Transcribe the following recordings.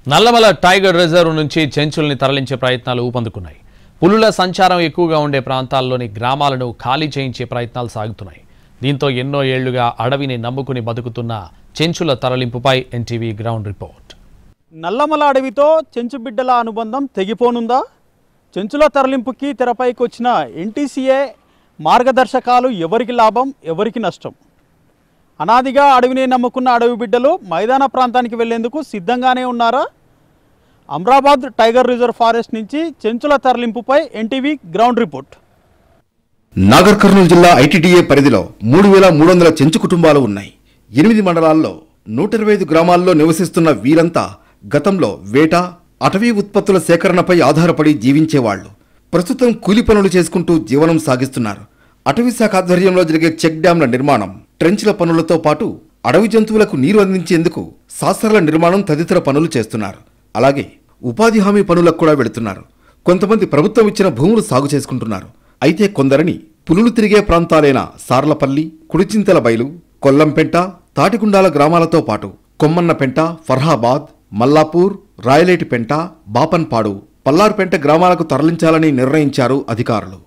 Nallamala tiger reserve నుంచి చెంచుల్ని తరలించే ప్రయత్నాలు ఊపందుకున్నాయి పులుల సంచారం ఎక్కువగా ఉండే ప్రాంతాల్లోని గ్రామాలను ఖాళీ చేయించే ప్రయత్నాలు సాగుతున్నాయి దీంతో ఎన్నో ఏళ్లుగా అడవిని నమ్ముకుని బతుకుతున్న చెంచుల తరలింపుపై ఎన్టీవీ గ్రౌండ్ రిపోర్ట్ నల్లమల అడవితో చెంచు బిడ్డల అనుబంధం తెగిపోనుందా చెంచుల తరలింపుకి తెరపైకి వచ్చిన ఎన్టీసీఏ మార్గదర్శకాలు ఎవరికి లాభం ఎవరికి నష్టం అనాదిగా అడవిని నమ్ముకున్న అడవి బిడ్డలు మైదాన ప్రాంతానికి వెళ్లేందుకు సిద్ధంగానే ఉన్నారా అమ్రాబాద్ టైగర్ రిజర్వ్ ఫారెస్ట్ నుంచి చెంచుల తరలింపుపై NTV ground report Nagar Kurnool జిల్లా ఐటీడీఏ పరిధిలో మూడు వేల మూడు వందల చెంచు కుటుంబాలు ఉన్నాయి ఎనిమిది మండలాల్లో నూట ఇరవై ఐదు గ్రామాల్లో నివసిస్తున్న వీరంతా గతంలో వేట అటవీ ఉత్పత్తుల సేకరణపై ఆధారపడి జీవించేవాళ్లు ప్రస్తుతం కూలి పనులు చేసుకుంటూ జీవనం సాగిస్తున్నారు అటవీ శాఖ ఆధ్వర్యంలో జరిగే చెక్ డ్యాంల నిర్మాణం ట్రెంచ్ల పనులతో పాటు అడవి జంతువులకు నీరు అందించేందుకు శాస్త్రాల నిర్మాణం తదితర పనులు చేస్తున్నారు అలాగే ఉపాధి హామీ పనులకు కూడా వెళుతున్నారు కొంతమంది ప్రభుత్వం ఇచ్చిన భూములు సాగు చేసుకుంటున్నారు అయితే కొందరిని పులులు తిరిగే ప్రాంతాలైన సార్లపల్లి కుడిచింతల బయలు కొల్లంపెంట తాటిగుండాల గ్రామాలతో పాటు కొమ్మన్నపెంట ఫర్హాబాద్ మల్లాపూర్ రాయలేటిపెంట బాపన్పాడు పల్లార్పెంట గ్రామాలకు తరలించాలని నిర్ణయించారు అధికారులు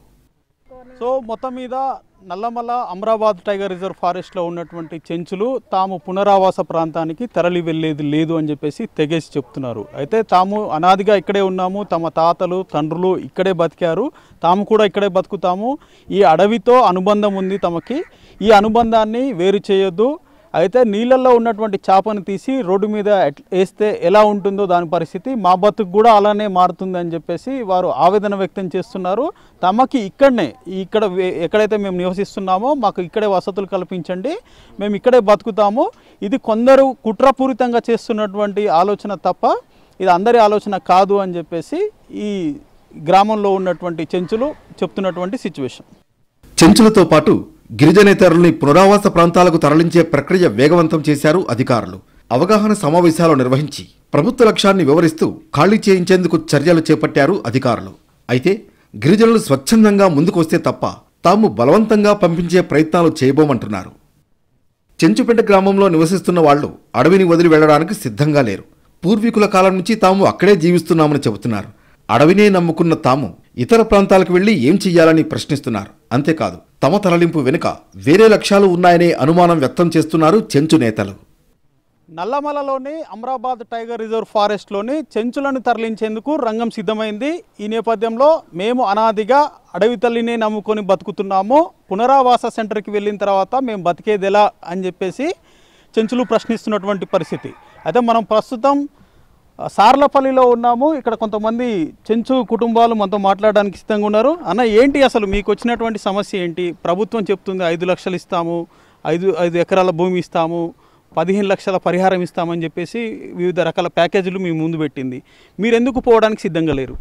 సో మొత్తం మీద నల్లమల అమరాబాద్ టైగర్ రిజర్వ్ ఫారెస్ట్లో ఉన్నటువంటి చెంచులు తాము పునరావాస ప్రాంతానికి తరలి వెళ్ళేది లేదు అని చెప్పేసి తెగేసి చెప్తున్నారు అయితే తాము అనాదిగా ఇక్కడే ఉన్నాము తమ తాతలు తండ్రులు ఇక్కడే బతికారు తాము కూడా ఇక్కడే బతుకుతాము ఈ అడవితో అనుబంధం ఉంది తమకి ఈ అనుబంధాన్ని వేరు చేయొద్దు అయితే నీళ్ళల్లో ఉన్నటువంటి చేపను తీసి రోడ్డు మీద ఎట్- వేస్తే ఎలా ఉంటుందో దాని పరిస్థితి మా బతుకు కూడా అలానే మారుతుంది అని చెప్పేసి వారు ఆవేదన వ్యక్తం చేస్తున్నారు తమకి ఇక్కడనే ఇక్కడ వే- ఎక్కడైతే మేము నివసిస్తున్నామో మాకు ఇక్కడే వసతులు కల్పించండి మేము ఇక్కడే బతుకుతాము ఇది కొందరు కుట్రపూరితంగా చేస్తున్నటువంటి ఆలోచన తప్ప ఇది అందరి ఆలోచన కాదు అని చెప్పేసి ఈ గ్రామంలో ఉన్నటువంటి చెంచులు చెప్తున్నటువంటి సిచ్యువేషన్ చెంచులతో పాటు గిరిజనేతరుల్ని పునరావాస ప్రాంతాలకు తరలించే ప్రక్రియ వేగవంతం చేశారు అధికారులు అవగాహన సమావేశాలు నిర్వహించి ప్రభుత్వ లక్ష్యాన్ని వివరిస్తూ ఖాళీ చేయించేందుకు చర్యలు చేపట్టారు అధికారులు అయితే గిరిజనులు స్వచ్ఛందంగా ముందుకు వస్తే తప్ప తాము బలవంతంగా పంపించే ప్రయత్నాలు చేయబోమంటున్నారు చెంచుపెంట గ్రామంలో నివసిస్తున్న వాళ్ళు అడవిని వదిలి వెళ్లడానికి సిద్ధంగా లేరు పూర్వీకుల కాలం నుంచి తాము అక్కడే జీవిస్తున్నామని చెబుతున్నారు అడవినే నమ్ముకున్న తాము ఇతర ప్రాంతాలకు వెళ్లి ఏం చెయ్యాలని ప్రశ్నిస్తున్నారు అంతేకాదు తమ తరలింపు వెనుక వేరే లక్ష్యాలు ఉన్నాయనే అనుమానం వ్యక్తం చేస్తున్నారు చెంచు నేతలు నల్లమలలోని అమరాబాద్ టైగర్ రిజర్వ్ ఫారెస్ట్లోని చెంచులను తరలించేందుకు రంగం సిద్ధమైంది ఈ నేపథ్యంలో మేము అనాదిగా అడవి తల్లిని నమ్ముకొని బతుకుతున్నాము పునరావాస సెంటర్కి వెళ్ళిన తర్వాత మేము బతికేది ఎలా అని చెప్పేసి చెంచులు ప్రశ్నిస్తున్నటువంటి పరిస్థితి అయితే మనం ప్రస్తుతం ఆ, సార్లపల్లిలో ఉన్నాము ఇక్కడ కొంతమంది చెంచు కుటుంబాలు మనతో మాట్లాడడానికి సిద్ధంగా ఉన్నారు అన్న ఏంటి అసలు మీకు వచ్చినటువంటి సమస్య ఏంటి ప్రభుత్వం చెప్తుంది ఐదు లక్షలు ఇస్తాము ఐదు ఐదు ఎకరాల భూమి ఇస్తాము పదిహేను లక్షల పరిహారం ఇస్తామని చెప్పేసి వివిధ రకాల ప్యాకేజీలు మీ ముందు పెట్టింది మీరు ఎందుకు పోవడానికి సిద్ధంగా లేరు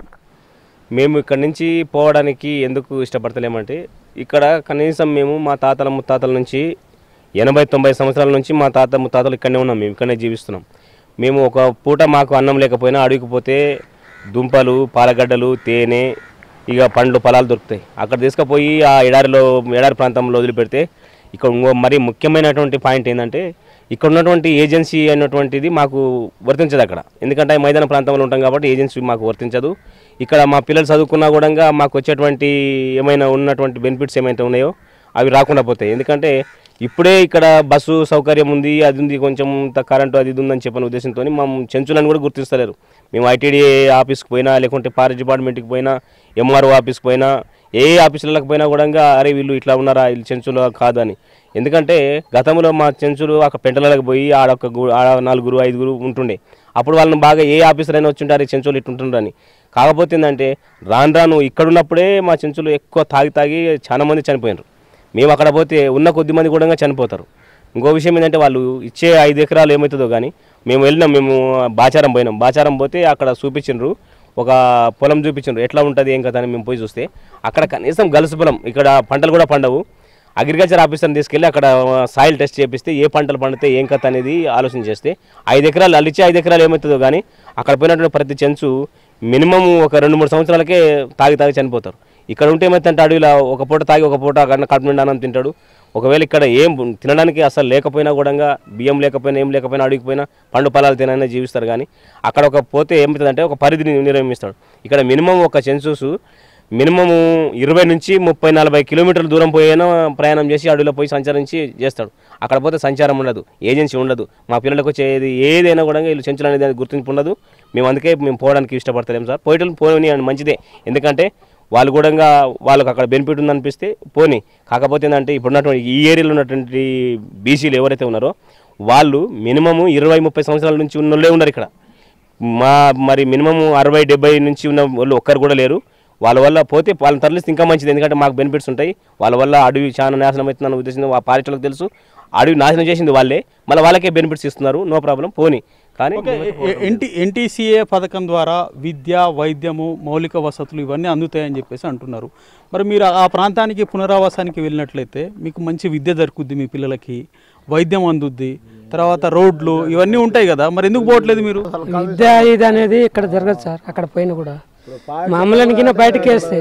మేము ఇక్కడ నుంచి పోవడానికి ఎందుకు ఇష్టపడతలేమంటే ఇక్కడ కనీసం మేము మా తాతల ముత్తాతల నుంచి ఎనభై తొంభై సంవత్సరాల నుంచి మా తాత ముత్తాతలు ఇక్కడనే ఉన్నాం మేము ఇక్కడనే జీవిస్తున్నాం మేము ఒక పూట మాకు అన్నం లేకపోయినా అడవికి పోతే దుంపలు పాలగడ్డలు తేనె ఇక పండ్లు ఫలాలు దొరుకుతాయి అక్కడ తీసుకుపోయి ఆ ఎడారిలో ఎడారి ప్రాంతంలో వదిలిపెడితే ఇక్కడ ఇంకో మరి ముఖ్యమైనటువంటి పాయింట్ ఏంటంటే ఇక్కడ ఉన్నటువంటి ఏజెన్సీ అనేటువంటిది మాకు వర్తించదు అక్కడ ఎందుకంటే మైదాన ప్రాంతంలో ఉంటాం కాబట్టి ఏజెన్సీ మాకు వర్తించదు ఇక్కడ మా పిల్లలు చదువుకున్నా కూడా మాకు వచ్చేటువంటి ఏమైనా ఉన్నటువంటి బెనిఫిట్స్ ఏమైతే ఉన్నాయో అవి రాకుండా పోతాయి ఎందుకంటే ఇప్పుడే ఇక్కడ బస్సు సౌకర్యం ఉంది అది ఉంది కొంచెం ఇంత కరెంటు అది ఇది ఉందని చెప్పిన ఉద్దేశంతో మా చెంచులను కూడా గుర్తిస్తలేరు మేము ఐటీడీఏ ఆఫీస్కి పోయినా లేకుంటే ఫారెస్ట్ డిపార్ట్మెంట్కి పోయినా ఎంఆర్ఓ ఆఫీస్కి పోయినా ఏ ఆఫీసులకు పోయినా కూడా అరే వీళ్ళు ఇట్లా ఉన్నారా వీళ్ళు చెంచులు కాదని ఎందుకంటే గతంలో మా చెంచులు అక్కడ పెంటలకు పోయి ఆడ ఒక గు- ఆడ నలుగురు ఐదుగురు ఉంటుండే అప్పుడు వాళ్ళని బాగా ఏ ఆఫీసర్ అయినా వచ్చింటారు ఈ చెంచులు ఇట్టుంటుండ్రని కాకపోతే ఏంటంటే రాను రాను ఇక్కడ ఉన్నప్పుడే మా చెంచులు ఎక్కువ తాగి తాగి చాలా మంది చనిపోయినారు మేము అక్కడ పోతే ఉన్న కొద్ది మంది కూడా చనిపోతారు ఇంకో విషయం ఏంటంటే వాళ్ళు ఇచ్చే ఐదు ఎకరాలు ఏమవుతుందో కానీ మేము వెళ్ళినాం మేము బాచారం పోయినాం బాచారం పోతే అక్కడ చూపించిండ్రు ఒక పొలం చూపించిండ్రు ఎట్లా ఉంటుంది ఏం కదా అని మేము పోయి చూస్తే అక్కడ కనీసం గలుసు పొలం ఇక్కడ పంటలు కూడా పండవు అగ్రికల్చర్ ఆఫీసర్ని తీసుకెళ్ళి అక్కడ సాయిల్ టెస్ట్ చేపిస్తే ఏ పంటలు పండితే ఏం కథ అనేది ఆలోచన చేస్తే ఐదు ఎకరాలు అల్లిచ్చే ఐదు ఎకరాలు ఏమవుతుందో కానీ అక్కడ పోయినటువంటి ప్రతి చెంచు మినిమం ఒక రెండు మూడు సంవత్సరాలకే తాగి తాగి చనిపోతారు ఇక్కడ ఉంటే ఏమైతే అడవిలో ఒక పూట తాగి ఒక పూట కన్నా కడుపు నిండా అన్నం తింటాడు ఒకవేళ ఇక్కడ ఏం తినడానికి అసలు లేకపోయినా కూడా బియ్యం లేకపోయినా ఏం లేకపోయినా అడిగి పోయినా పండు పొలాలు తినైనా జీవిస్తారు కానీ అక్కడ ఒక పోతే ఏమవుతుందంటే ఒక పరిధిని నిర్వహిస్తాడు ఇక్కడ మినిమం ఒక సెన్సూస్ మినిమం ఇరవై నుంచి ముప్పై నలభై కిలోమీటర్ల దూరం పోయినా ప్రయాణం చేసి అడవిలో పోయి సంచరించి చేస్తాడు అక్కడ పోతే సంచారం ఉండదు ఏజెన్సీ ఉండదు మా పిల్లలకు వచ్చేది ఏదైనా కూడా వీళ్ళు చెంచులు అనేది గుర్తింపు ఉండదు మేము అందుకే మేము పోవడానికి ఇష్టపడతలేం సార్ పోయేటోళ్ళు పోని మంచిదే ఎందుకంటే వాళ్ళు కూడా వాళ్ళకి అక్కడ బెనిఫిట్ ఉందనిపిస్తే పోని కాకపోతే ఏంటంటే ఇప్పుడున్నటువంటి ఈ ఏరియాలో ఉన్నటువంటి బీసీలు ఎవరైతే ఉన్నారో వాళ్ళు మినిమము ఇరవై ముప్పై సంవత్సరాల నుంచి ఉన్నోళ్ళే ఉన్నారు ఇక్కడ మా మరి మినిమం అరవై డెబ్బై నుంచి ఉన్న వాళ్ళు ఒక్కరు కూడా లేరు వాళ్ళ వల్ల పోతే వాళ్ళని తరలిస్తే ఇంకా మంచిది ఎందుకంటే మాకు బెనిఫిట్స్ ఉంటాయి వాళ్ళ వల్ల అడవి చాలా నాశనం అవుతుందని ఉద్దేశం ఆ పారిటలకు తెలుసు అడవి నాశనం చేసింది వాళ్ళే మళ్ళీ వాళ్ళకే బెనిఫిట్స్ ఇస్తున్నారు నో ప్రాబ్లం పోని కానీ ఓకే ఎన్టీ ఎన్టీసీఏ పథకం ద్వారా విద్య వైద్యము మౌలిక వసతులు ఇవన్నీ అందుతాయని చెప్పేసి అంటున్నారు మరి మీరు ఆ ప్రాంతానికి పునరావాసానికి వెళ్ళినట్లయితే మీకు మంచి విద్య దొరుకుద్ది మీ పిల్లలకి వైద్యం అందుద్ది తర్వాత రోడ్లు ఇవన్నీ ఉంటాయి కదా మరి ఎందుకు పోవట్లేదు మీరు విద్య ఇది అనేది ఇక్కడ జరగదు సార్ అక్కడ పోయిన కూడా మామూలు కింద బయటకు వేస్తే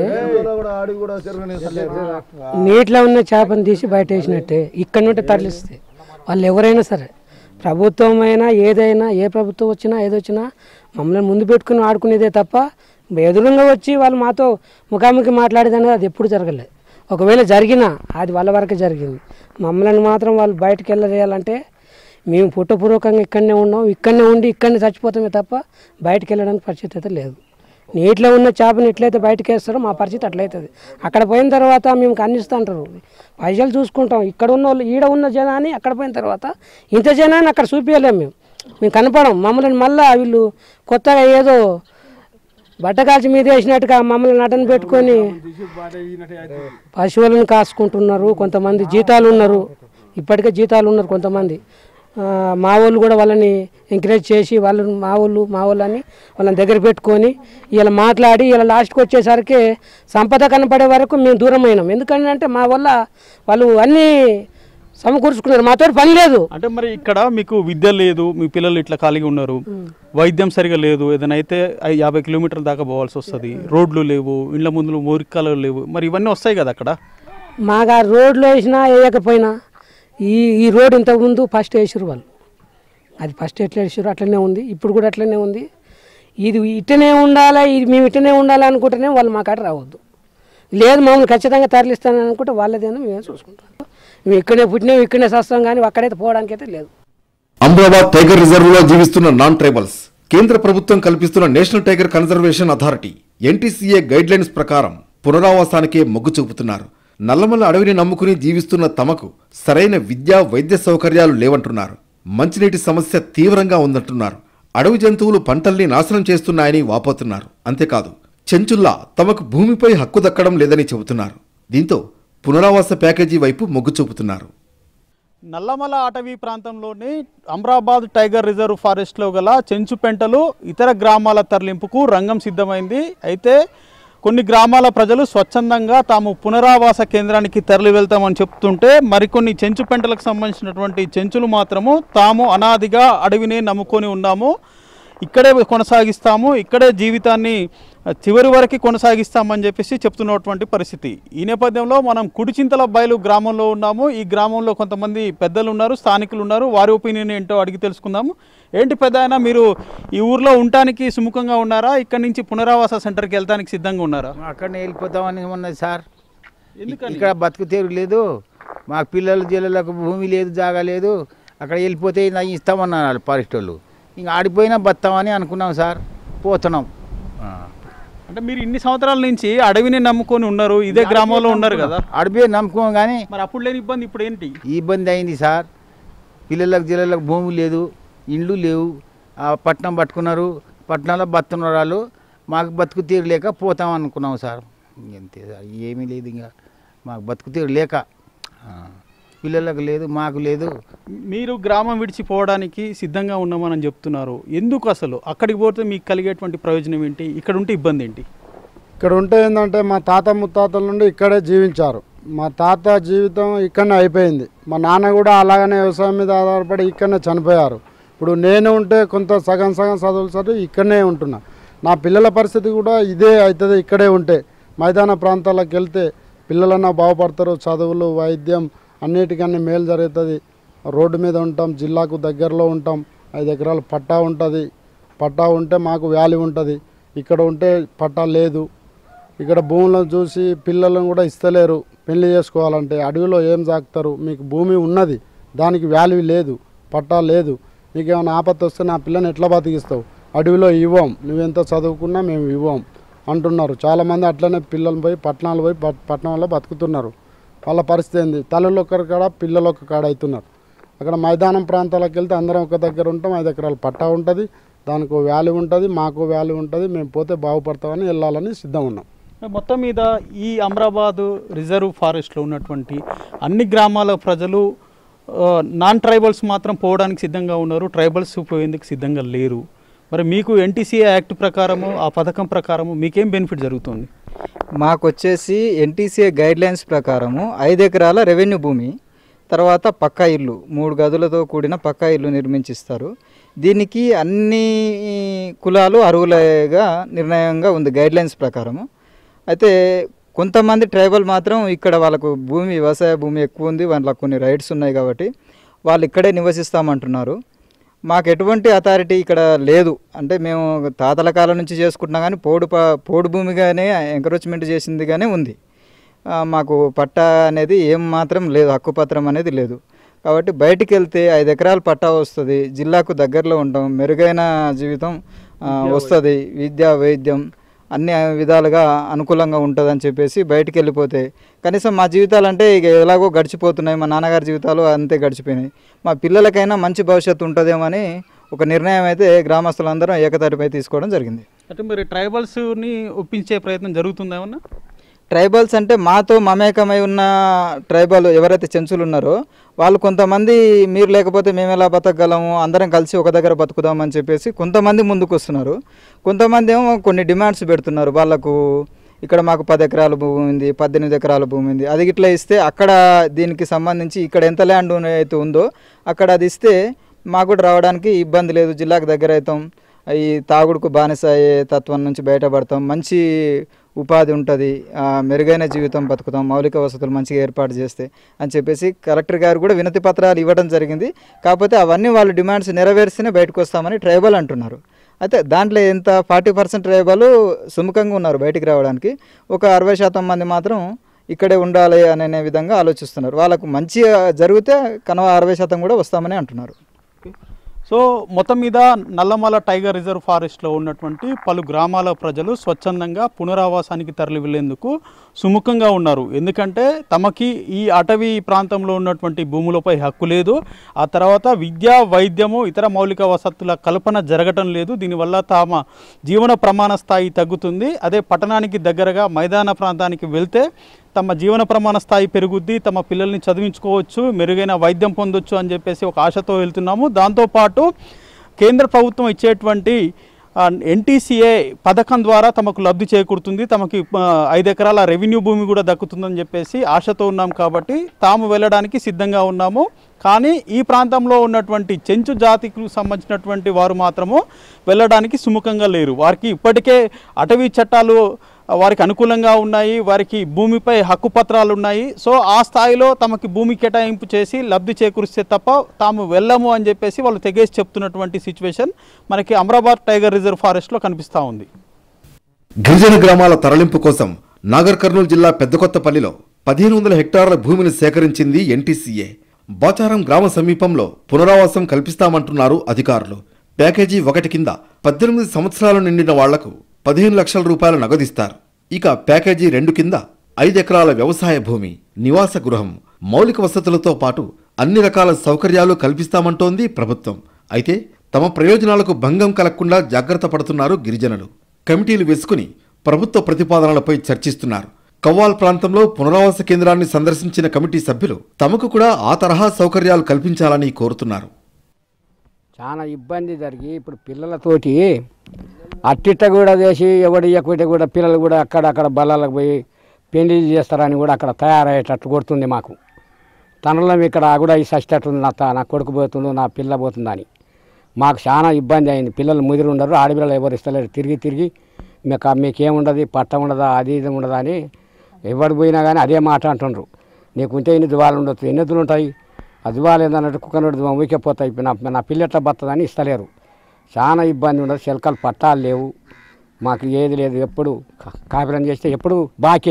నీటిలో ఉన్న చేపను తీసి బయట వేసినట్టే ఇక్కడ నుండి తరలిస్తే వాళ్ళు ఎవరైనా సరే ప్రభుత్వం అయినా ఏదైనా ఏ ప్రభుత్వం వచ్చినా ఏదొచ్చినా మమ్మల్ని ముందు పెట్టుకుని ఆడుకునేదే తప్ప ఎదురుగా వచ్చి వాళ్ళు మాతో ముఖాముఖి మాట్లాడేది అనేది అది ఎప్పుడు జరగలేదు ఒకవేళ జరిగినా అది వాళ్ళ వరకే జరిగింది మమ్మల్ని మాత్రం వాళ్ళు బయటకు వెళ్ళేయాలంటే మేము పుట్టపూర్వకంగా ఇక్కడనే ఉన్నాం ఇక్కడనే ఉండి ఇక్కడనే చచ్చిపోతామే తప్ప బయటకు వెళ్ళడానికి పరిస్థితి అయితే లేదు నీటిలో ఉన్న చేపని ఎట్లయితే బయటకు వేస్తారో మా పరిస్థితి అట్లయితుంది అక్కడ పోయిన తర్వాత మేము కన్నిస్తూ అంటారు పైసలు చూసుకుంటాం ఇక్కడ ఉన్న వాళ్ళు ఈడ ఉన్న జనాన్ని అక్కడ పోయిన తర్వాత ఇంత జనాన్ని అక్కడ చూపించలేము మేము మేము కనపడం మమ్మల్ని మళ్ళీ వీళ్ళు కొత్తగా ఏదో బట్టకాల్చి మీద వేసినట్టుగా మమ్మల్ని నటన పెట్టుకొని పశువులను కాసుకుంటున్నారు కొంతమంది జీతాలు ఉన్నారు ఇప్పటికే జీతాలు ఉన్నారు కొంతమంది ఆ, మా వాళ్ళు కూడా వాళ్ళని ఎంకరేజ్ చేసి వాళ్ళు మా వాళ్ళు మా వాళ్ళని వాళ్ళని దగ్గర పెట్టుకొని ఇలా మాట్లాడి ఇలా లాస్ట్కి వచ్చేసరికి సంపద కనపడే వరకు మేము దూరం అయినాం ఎందుకంటే మా వల్ల వాళ్ళు అన్నీ సమకూర్చుకున్నారు మాతో పని లేదు అంటే మరి ఇక్కడ మీకు విద్య లేదు మీ పిల్లలు ఇట్లా ఖాళీగా ఉన్నారు వైద్యం సరిగా లేదు ఏదైనా అయితే ఐ- యాభై కిలోమీటర్ల దాకా పోవాల్సి వస్తుంది రోడ్లు లేవు ఇండ్ల ముందు మూరికాలు లేవు మరి ఇవన్నీ వస్తాయి కదా అక్కడ మాకు ఆ రోడ్లో వేసినా వేయకపోయినా ఈ ఈ రోడ్ ఇంతకుముందు ఫస్ట్ వేసారు వాళ్ళు అది ఫస్ట్ ఎట్లా వేసారు అట్లనే ఉంది ఇప్పుడు కూడా అట్లనే ఉంది ఇది ఇట్టనే ఉండాలా ఇది మేము ఇట్టనే ఉండాలి అనుకుంటేనే వాళ్ళు మా కాడ రావద్దు లేదు మమ్మల్ని ఖచ్చితంగా తరలిస్తానని అనుకుంటే వాళ్ళదేనో మేమే చూసుకుంటాం మేము ఇక్కడే పుట్టినాం ఇక్కడనే సస్తాం కానీ అక్కడైతే పోవడానికి అయితే లేదు అమ్రాబాద్ టైగర్ రిజర్వ్ లో జీవిస్తున్న నాన్ ట్రైబల్స్ కేంద్ర ప్రభుత్వం కల్పిస్తున్న national tiger conservation authority NTCA guide lines ప్రకారం పునరావాసానికే మొగ్గు చూపుతున్నారు నల్లమల్ల అడవిని నమ్ముకుని జీవిస్తున్న తమకు సరైన విద్యా వైద్య సౌకర్యాలు లేవంటున్నారు మంచినీటి సమస్య తీవ్రంగా ఉందంటున్నారు అడవి జంతువులు పంటల్ని నాశనం చేస్తున్నాయని వాపోతున్నారు అంతేకాదు చెంచుల్లా తమకు భూమిపై హక్కు దక్కడం లేదని చెబుతున్నారు దీంతో పునరావాస ప్యాకేజీ వైపు మొగ్గు చూపుతున్నారు నల్లమల అటవీ ప్రాంతంలోని అమ్రాబాద్ టైగర్ రిజర్వ్ ఫారెస్ట్లో గల చెంచుపెంటలు ఇతర గ్రామాల తరలింపుకు రంగం సిద్ధమైంది అయితే కొన్ని గ్రామాల ప్రజలు స్వచ్ఛందంగా తాము పునరావాస కేంద్రానికి తరలి వెళ్తామని చెప్తుంటే మరికొన్ని చెంచుపెంటలకు సంబంధించినటువంటి చెంచులు మాత్రము తాము అనాదిగా అడవినే నమ్ముకొని ఉన్నాము ఇక్కడే కొనసాగిస్తాము ఇక్కడే జీవితాన్ని ఆ, చివరి వరకు కొనసాగిస్తామని చెప్పేసి చెప్తున్నటువంటి పరిస్థితి ఈ నేపథ్యంలో మనం కుడిచింతల బయలు గ్రామంలో ఉన్నాము ఈ గ్రామంలో కొంతమంది పెద్దలు ఉన్నారు స్థానికులు ఉన్నారు వారి ఒపీనియన్ ఏంటో అడిగి తెలుసుకుందాము ఏంటి పెద్ద మీరు ఈ ఊర్లో ఉండటానికి సుముఖంగా ఉన్నారా ఇక్కడ నుంచి పునరావాస సెంటర్కి వెళ్తానికి సిద్ధంగా ఉన్నారా అక్కడనే వెళ్ళిపోతామని ఉన్నది సార్ ఎందుకని? ఇక్కడ బతుకు తెరు లేదు మాకు పిల్లలు జిల్లలకు భూమి లేదు జాగా లేదు అక్కడ వెళ్ళిపోతే నా ఇస్తామన్నారు ఫారెస్ట్ వాళ్ళు ఇంకా ఆడిపోయినా బతామని అనుకున్నాం సార్ పోతున్నాం ఆ. అంటే మీరు ఇన్ని సంవత్సరాల నుంచి అడవిని నమ్ముకొని ఉన్నారు ఇదే గ్రామంలో ఉన్నారు కదా ఆడిపోయి నమ్ముకోం కానీ మరి అప్పుడు లేని ఇబ్బంది ఇప్పుడు ఏంటి ఈ ఇబ్బంది అయింది సార్ పిల్లలకు జిల్లలకు భూమి లేదు ఇండ్లు లేవు ఆ పట్నం పట్టుకున్నారు పట్టణంలో బతున్నారు వాళ్ళు మాకు బతుకు తీరు లేక పోతాం అనుకున్నాం సార్ అంతే సార్ ఏమీ లేదు ఇంకా మాకు బతుకు తీరు లేక ఆ. పిల్లలకు లేదు మాకు లేదు మీరు గ్రామం విడిచిపోవడానికి సిద్ధంగా ఉన్నామని చెప్తున్నారు ఎందుకు అసలు అక్కడికి పోతే మీకు కలిగేటువంటి ప్రయోజనం ఏంటి ఇక్కడ ఉంటే ఇబ్బంది ఏంటి ఇక్కడ ఉంటే ఏంటంటే మా తాత ముత్తాతల నుండి ఇక్కడే జీవించారు మా తాత జీవితం ఇక్కడనే అయిపోయింది మా నాన్న కూడా అలాగనే వ్యవసాయం మీద ఆధారపడి ఇక్కడనే చనిపోయారు ఇప్పుడు నేను ఉంటే కొంత సగం సగం చదువులు చదివి ఇక్కడనే ఉంటున్నా నా పిల్లల పరిస్థితి కూడా ఇదే అవుతుంది ఇక్కడే ఉంటే మైదాన ప్రాంతాలకు వెళ్తే పిల్లలన్నా బాగుపడతారు చదువులు వైద్యం అన్నిటికన్నీ మేలు జరుగుతుంది రోడ్డు మీద ఉంటాం జిల్లాకు దగ్గరలో ఉంటాం ఐదు ఎకరాలు పట్టా ఉంటుంది పట్టా ఉంటే మాకు వ్యాల్యూ ఉంటుంది ఇక్కడ ఉంటే పట్టా లేదు ఇక్కడ భూములను చూసి పిల్లలను కూడా ఇస్తలేరు పెళ్లి చేసుకోవాలంటే అడవిలో ఏం సాగుతారు మీకు భూమి ఉన్నది దానికి వాల్యూ లేదు పట్టా లేదు నీకు ఏమైనా ఆపత్తి వస్తే నా పిల్లని ఎట్లా బతికిస్తావు అడవిలో ఇవ్వం నువ్వెంత చదువుకున్నా మేము ఇవ్వం అంటున్నారు చాలామంది అట్లనే పిల్లలు పోయి పట్టణాలు పోయి పట్- పట్టణంలో బతుకుతున్నారు వాళ్ళ పరిస్థితి ఏంది తల్లులు ఒక్కరి కాడ పిల్లలు ఒక కాడ అవుతున్నారు అక్కడ మైదానం ప్రాంతాలకు వెళ్తే అందరం ఒక దగ్గర ఉంటాం ఐదు ఎకరాలు పట్టా ఉంటుంది దానికి ఓ వాల్యూ ఉంటుంది మాకు వాల్యూ ఉంటుంది మేము పోతే బాగుపడతామని వెళ్ళాలని సిద్ధం ఉన్నాం మొత్తం మీద ఈ అమరాబాద్ రిజర్వ్ ఫారెస్ట్లో ఉన్నటువంటి అన్ని గ్రామాల ప్రజలు ఆ, నాన్ ట్రైబల్స్ మాత్రం పోవడానికి సిద్ధంగా ఉన్నారు ట్రైబల్స్ పోయేందుకు సిద్ధంగా లేరు మరి మీకు ఎన్టీసీఏ యాక్ట్ ప్రకారము ఆ పథకం ప్రకారము మీకేం బెనిఫిట్ జరుగుతుంది మాకు వచ్చేసి ఎన్టీసీఏ గైడ్ లైన్స్ ప్రకారము ఐదు ఎకరాల రెవెన్యూ భూమి తర్వాత పక్కా ఇల్లు మూడు గదులతో కూడిన పక్కా ఇల్లు నిర్మించిస్తారు దీనికి అన్ని కులాలు అర్హులుగా నిర్ణయంగా ఉంది గైడ్ లైన్స్ ప్రకారము అయితే కొంతమంది ట్రైబల్ మాత్రం ఇక్కడ వాళ్ళకు భూమి వ్యవసాయ భూమి ఎక్కువ ఉంది వాళ్ళకు కొన్ని రైట్స్ ఉన్నాయి కాబట్టి వాళ్ళు ఇక్కడే నివసిస్తామంటున్నారు మాకు ఎటువంటి అథారిటీ ఇక్కడ లేదు అంటే మేము తాతల కాలం నుంచి చేసుకుంటున్నాం కానీ పోడు ప పోడు భూమిగానే ఎంకరేజ్మెంట్ చేసిందిగానే ఉంది ఆ, మాకు పట్టా అనేది ఏం మాత్రం లేదు హక్కుపత్రం అనేది లేదు కాబట్టి బయటికి వెళ్తే ఐదు ఎకరాల పట్టా వస్తుంది జిల్లాకు దగ్గరలో ఉంటాం మెరుగైన జీవితం ఆ, వస్తుంది విద్య వైద్యం అన్ని విధాలుగా అనుకూలంగా ఉంటుందని చెప్పేసి బయటికి వెళ్ళిపోతే కనీసం మా జీవితాలు అంటే ఇక ఎలాగో గడిచిపోతున్నాయి మా నాన్నగారి జీవితాలు అంతే గడిచిపోయినాయి మా పిల్లలకైనా మంచి భవిష్యత్తు ఉంటుందేమో అని ఒక నిర్ణయం అయితే గ్రామస్తులందరం ఏకతాటిపై తీసుకోవడం జరిగింది అంటే మరి ట్రైబల్స్ని ఒప్పించే ప్రయత్నం జరుగుతుందా ఏమన్నా ట్రైబల్స్ అంటే మాతో మమేకమై ఉన్న ట్రైబల్ ఎవరైతే చెంచులు ఉన్నారో వాళ్ళు కొంతమంది మీరు లేకపోతే మేము ఎలా బతకగలము అందరం కలిసి ఒక దగ్గర బతుకుదాం అని చెప్పేసి కొంతమంది ముందుకు వస్తున్నారు కొంతమంది ఏమో కొన్ని డిమాండ్స్ పెడుతున్నారు వాళ్ళకు ఇక్కడ మాకు పది ఎకరాల భూమి ఉంది పద్దెనిమిది ఎకరాల భూమి ఉంది అది ఇట్లా ఇస్తే అక్కడ దీనికి సంబంధించి ఇక్కడ ఎంత ల్యాండ్ అయితే ఉందో అక్కడ అది ఇస్తే మాకు కూడా రావడానికి ఇబ్బంది లేదు జిల్లాకు దగ్గర అవుతాం ఈ తాగుడుకు బానిస అయ్యే తత్వం నుంచి బయటపడతాం మంచి ఉపాధి ఉంటుంది ఆ, మెరుగైన జీవితం బతుకుతాం మౌలిక వసతులు మంచిగా ఏర్పాటు చేస్తే అని చెప్పేసి కలెక్టర్ గారు కూడా వినతి పత్రాలు ఇవ్వడం జరిగింది కాకపోతే అవన్నీ వాళ్ళు డిమాండ్స్ నెరవేర్స్తేనే బయటకు వస్తామని ట్రైబల్ అంటున్నారు అయితే దాంట్లో ఎంత ఫార్టీ పర్సెంట్ ట్రైబల్ సుముఖంగా ఉన్నారు బయటికి రావడానికి ఒక అరవై శాతం మంది మాత్రం ఇక్కడే ఉండాలి అనే విధంగా ఆలోచిస్తున్నారు వాళ్ళకు మంచిగా జరిగితే కనవ అరవై శాతం కూడా వస్తామని అంటున్నారు సో మొత్తం మీద నల్లమల టైగర్ రిజర్వ్ ఫారెస్ట్లో ఉన్నటువంటి పలు గ్రామాల ప్రజలు స్వచ్ఛందంగా పునరావాసానికి తరలి వెళ్లేందుకు సుముఖంగా ఉన్నారు ఎందుకంటే తమకి ఈ అటవీ ప్రాంతంలో ఉన్నటువంటి భూములపై హక్కు లేదు ఆ తర్వాత విద్య వైద్యము ఇతర మౌలిక వసతుల కల్పన జరగటం లేదు దీనివల్ల తమ జీవన ప్రమాణ స్థాయి తగ్గుతుంది అదే పట్టణానికి దగ్గరగా మైదాన ప్రాంతానికి వెళ్తే తమ జీవన ప్రమాణ స్థాయి పెరుగుద్ది తమ పిల్లల్ని చదివించుకోవచ్చు మెరుగైన వైద్యం పొందొచ్చు అని చెప్పేసి ఒక ఆశతో వెళ్తున్నాము దాంతోపాటు కేంద్ర ప్రభుత్వం ఇచ్చేటువంటి ఎన్టీసీఏ పథకం ద్వారా తమకు లబ్ధి చేకూరుతుంది తమకి ఆ, ఐదు ఎకరాల రెవెన్యూ భూమి కూడా దక్కుతుందని చెప్పేసి ఆశతో ఉన్నాం కాబట్టి తాము వెళ్ళడానికి సిద్ధంగా ఉన్నాము కానీ ఈ ప్రాంతంలో ఉన్నటువంటి చెంచు జాతికి సంబంధించినటువంటి వారు మాత్రము వెళ్ళడానికి సుముఖంగా లేరు వారికి ఇప్పటికే అటవీ చట్టాలు వారికి అనుకూలంగా ఉన్నాయి వారికి భూమిపై హక్కు పత్రాలు ఉన్నాయి సో ఆ స్థాయిలో తమకి భూమి కేటాయింపు చేసి లబ్ధి చేకూరిస్తే తప్ప తాము వెళ్ళము అని చెప్పేసి వాళ్ళు తెగేసి చెప్తున్నటువంటి సిచ్యువేషన్ మనకి అమరాబాద్ టైగర్ రిజర్వ్ ఫారెస్ట్లో కనిపిస్తూ ఉంది గిరిజన గ్రామాల తరలింపు కోసం నాగర్ కర్నూలు జిల్లా పెద్దకొత్తపల్లిలో పదిహేను వందల హెక్టార్ల భూమిని సేకరించింది ఎన్టీసీఏ బాచారం గ్రామ సమీపంలో పునరావాసం కల్పిస్తామంటున్నారు అధికారులు ప్యాకేజీ ఒకటి కింద పద్దెనిమిది సంవత్సరాలు నిండిన వాళ్లకు పదిహేను లక్షల రూపాయలు నగదిస్తారు ఇక ప్యాకేజీ రెండు కింద ఐదు ఎకరాల వ్యవసాయ భూమి నివాస గృహం మౌలిక వసతులతో పాటు అన్ని రకాల సౌకర్యాలు కల్పిస్తామంటోంది ప్రభుత్వం అయితే తమ ప్రయోజనాలకు భంగం కలగకుండా జాగ్రత్త పడుతున్నారు గిరిజనులు కమిటీలు వేసుకుని ప్రభుత్వ ప్రతిపాదనలపై చర్చిస్తున్నారు కవ్వాల్ ప్రాంతంలో పునరావాస కేంద్రాన్ని సందర్శించిన కమిటీ సభ్యులు తమకు కూడా ఆ తరహా సౌకర్యాలు కల్పించాలని కోరుతున్నారు చాలా ఇబ్బంది జరిగి ఇప్పుడు పిల్లలతోటి అట్టిట్ట కూడా చేసి ఎవడు ఇవ్వకపోతే కూడా పిల్లలు కూడా అక్కడక్కడ బల్లాలకు పోయి పెళ్లి చేస్తారని కూడా అక్కడ తయారయ్యేటట్టు కొడుతుంది మాకు తనలో ఇక్కడ కూడా ఈ సష్టట్టుంది నా త- నా కొడుకు పోతుండు నా పిల్ల పోతుందని మాకు చాలా ఇబ్బంది అయింది పిల్లలు ముదిరి ఉండరు ఆడపిల్లలు ఎవరు ఇస్తలేరు తిరిగి తిరిగి మీకు మీకేముండదు పట్ట ఉండదా అది ఇది ఉండదా అని ఎవరు పోయినా కానీ అదే మాట అంటుండ్రు నీకుంటే ఎన్ని దువాలు ఉండొచ్చు ఎన్ని ఎద్దులు ఉంటాయి ఆ దువాలు ఏందన్నట్టు కుక్కనోడు దువా ఊరికపోతాయి నా నా పిల్ల ఎట్లా బతుందని ఇస్తలేరు చాలా ఇబ్బంది ఉండదు చిలకలు పట్టాలు లేవు మాకు ఏది లేదు ఎప్పుడు కా- కాపురం చేస్తే ఎప్పుడు బాకే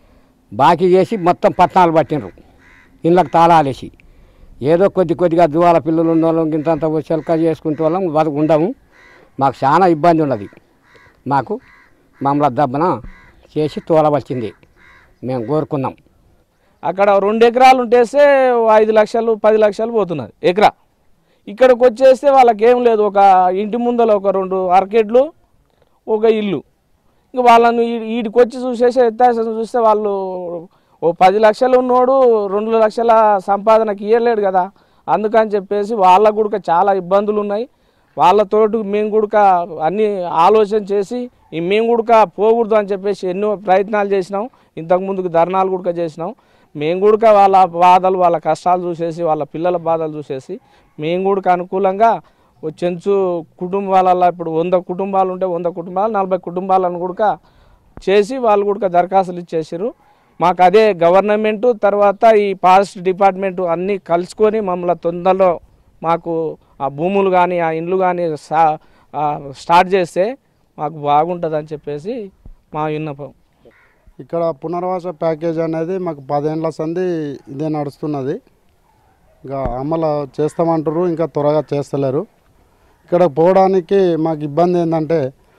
బాకీ చేసి మొత్తం పట్నాలు పట్టినరు ఇళ్ళకి తాళాలేసి ఏదో కొద్ది కొద్దిగా దువాల పిల్లలు ఉన్న వాళ్ళం ఇంతంత చిలక చేసుకుంటే వాళ్ళం బతుకు ఉండము మాకు చాలా ఇబ్బంది ఉన్నది మాకు మమ్మల్ని దబ్బన చేసి తోలవలసింది మేము కోరుకున్నాం అక్కడ రెండు ఎకరాలు ఉంటేస్తే ఓ ఐదు లక్షలు పది లక్షలు పోతున్నది ఎకరా ఇక్కడికి వచ్చేస్తే వాళ్ళకి ఏం లేదు ఒక ఇంటి ముందర ఒక రెండు ఆర్కెడ్లు ఒక ఇల్లు ఇంక వాళ్ళని ఈ- ఈడికి వచ్చి చూసేసి వ్యత్యాసం చూస్తే వాళ్ళు ఓ పది లక్షలు ఉన్నోడు రెండు లక్షల సంపాదనకి ఇవ్వలేడు కదా అందుకని చెప్పేసి వాళ్ళకు కూడా చాలా ఇబ్బందులు ఉన్నాయి వాళ్ళతోటి మేము కూడా అన్ని ఆలోచన చేసి ఈ మేము కూడా పోకూడదు అని చెప్పేసి ఎన్నో ప్రయత్నాలు చేసినాం ఇంతకు ముందుకు ధర్నాలు కూడా చేసినాం మేము కూడా వాళ్ళ బాధలు వాళ్ళ కష్టాలు చూసేసి వాళ్ళ పిల్లల బాధలు చూసేసి మేము కూడా అనుకూలంగా ఓ చెంచు కుటుంబాలలో ఇప్పుడు వంద కుటుంబాలు ఉంటే వంద కుటుంబాలు నలభై కుటుంబాలను కూడా చేసి వాళ్ళు కూడా దరఖాస్తులు ఇచ్చేసారు మాకు అదే గవర్నమెంటు తర్వాత ఈ ఫారెస్ట్ డిపార్ట్మెంటు అన్నీ కలుసుకొని మమ్మల్ని తొందరలో మాకు ఆ భూములు కానీ ఆ ఇండ్లు కానీ సా- ఆ స్టార్ట్ చేస్తే మాకు బాగుంటుంది అని చెప్పేసి మా విన్నపం ఇక్కడ పునర్వాస ప్యాకేజ్ అనేది మాకు పదేండ్ల సంది ఇదే నడుస్తున్నది ఇంకా అమలు చేస్తామంటారు ఇంకా త్వరగా చేస్తలేరు ఇక్కడ పోవడానికి మాకు ఇబ్బంది ఏంటంటే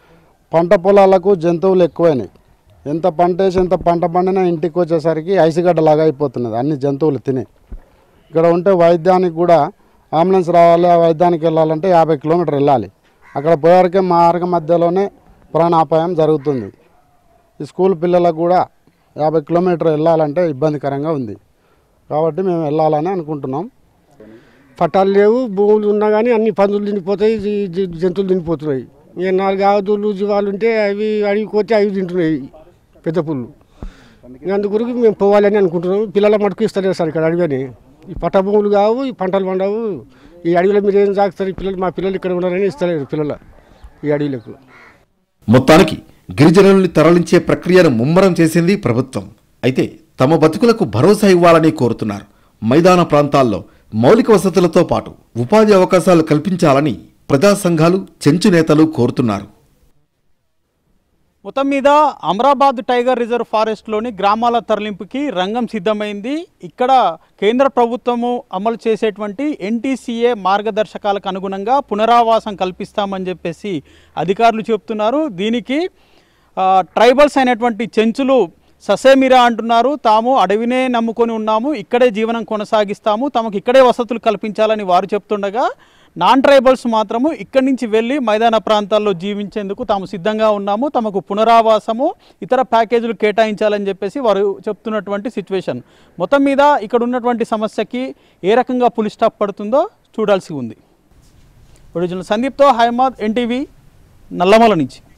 పంట పొలాలకు జంతువులు ఎక్కువైనాయి ఎంత పంట వేసి ఎంత పంట పండినా ఇంటికి వచ్చేసరికి ఐసిగడ్డలాగా అయిపోతున్నది అన్ని జంతువులు తిని ఇక్కడ ఉంటే వైద్యానికి కూడా అంబులెన్స్ రావాలి ఆ వైద్యానికి వెళ్ళాలంటే యాభై కిలోమీటర్ వెళ్ళాలి అక్కడ పోయేవరకే మార్గ మధ్యలోనే ప్రాణాపాయం జరుగుతుంది ఈ స్కూల్ పిల్లలకు కూడా యాభై కిలోమీటర్ వెళ్ళాలంటే ఇబ్బందికరంగా ఉంది కాబట్టి మేము వెళ్ళాలని అనుకుంటున్నాం పట్టాలు లేవు భూములు ఉన్నా కానీ అన్ని పందులు తినిపోతాయి జి- జి- జంతువులు తినిపోతున్నాయి ఇక నాలుగు ఆవుదులు జీవాలు ఉంటే అవి అడిగి కొట్టి అవి తింటున్నాయి పెద్ద పుల్లు ఇక అందు గురించి మేము పోవాలని అనుకుంటున్నాం పిల్లల మటుకు ఇస్తలేరు సార్ ఇక్కడ అడవిని ఈ పట్ట భూములు కావు ఈ పంటలు పండవు ఈ అడవిలో మీరు ఏం సాగుతారు ఈ పిల్లలు మా పిల్లలు ఇక్కడ ఉన్నారని ఇస్తలేరు పిల్లల ఈ అడవిలకు మొత్తానికి గిరిజనుల్ని తరలించే ప్రక్రియను ముమ్మరం చేసింది ప్రభుత్వం అయితే తమ బతుకులకు భరోసా ఇవ్వాలని కోరుతున్నారు మైదాన ప్రాంతాల్లో మౌలిక వసతులతో పాటు ఉపాధి అవకాశాలు కల్పించాలని ప్రజా సంఘాలు చెంచు నేతలు కోరుతున్నారు మొత్తం మీద అమరాబాద్ టైగర్ రిజర్వ్ ఫారెస్ట్లోని గ్రామాల తరలింపుకి రంగం సిద్ధమైంది ఇక్కడ కేంద్ర ప్రభుత్వము అమలు చేసేటువంటి ఎన్టీసీఏ మార్గదర్శకాలకు అనుగుణంగా పునరావాసం కల్పిస్తామని చెప్పేసి అధికారులు చెప్తున్నారు దీనికి ఆ, ట్రైబల్స్ అయినటువంటి చెంచులు ససేమిరా అంటున్నారు తాము అడవినే నమ్ముకొని ఉన్నాము ఇక్కడే జీవనం కొనసాగిస్తాము తమకు ఇక్కడే వసతులు కల్పించాలని వారు చెప్తుండగా నాన్ ట్రైబల్స్ మాత్రము ఇక్కడి నుంచి వెళ్ళి మైదాన ప్రాంతాల్లో జీవించేందుకు తాము సిద్ధంగా ఉన్నాము తమకు పునరావాసము ఇతర ప్యాకేజీలు కేటాయించాలని చెప్పేసి వారు చెప్తున్నటువంటి సిచ్యువేషన్ మొత్తం మీద ఇక్కడ ఉన్నటువంటి సమస్యకి ఏ రకంగా పులి స్టాప్ పడుతుందో చూడాల్సి ఉంది ఒరిజినల్ సందీప్తో హైమాద్ ఎన్టీవీ నల్లమల నుంచి